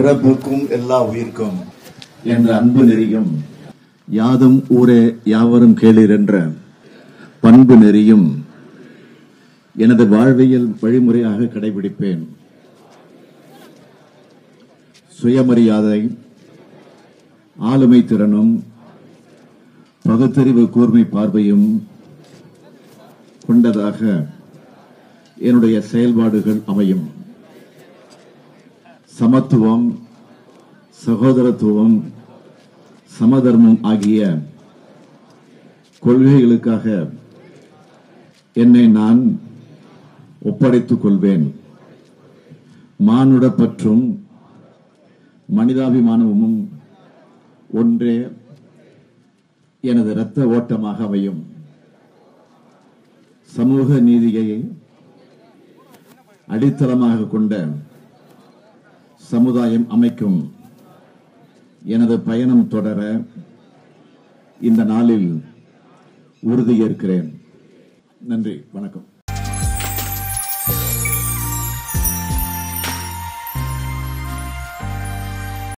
பிறப்புக்கும் எல்லா உயிர்க்கும் என்ற அன்பு நெறியும் யாதும் ஊரே யாவரும் கேளீர் என்ற பண்பு நெறியும் எனது வாழ்வியல் வழிமுறையாக கடைபிடிப்பேன் சுயமரியாதை ஆளுமை திறனும் பகுத்தறிவு கூர்மை பார்வையும் கொண்டதாக என்னுடைய செயல்பாடுகள் அமையும் சமத்துவம் சகோதரத்துவம் சமதர்மம் ஆகிய கொள்கைகளுக்காக என்னை நான் ஒப்படைத்துக் கொள்வேன் மானுட பற்றும் மனிதாபிமானமும் ஒன்றே எனது இரத்த ஓட்டமாக அமையும் சமூக நீதியை அடித்தளமாக கொண்ட சமுதாயம் அமைக்கும் எனது பயணம் தொடர இந்த நாளில் உறுதியேற்கிறேன் நன்றி வணக்கம்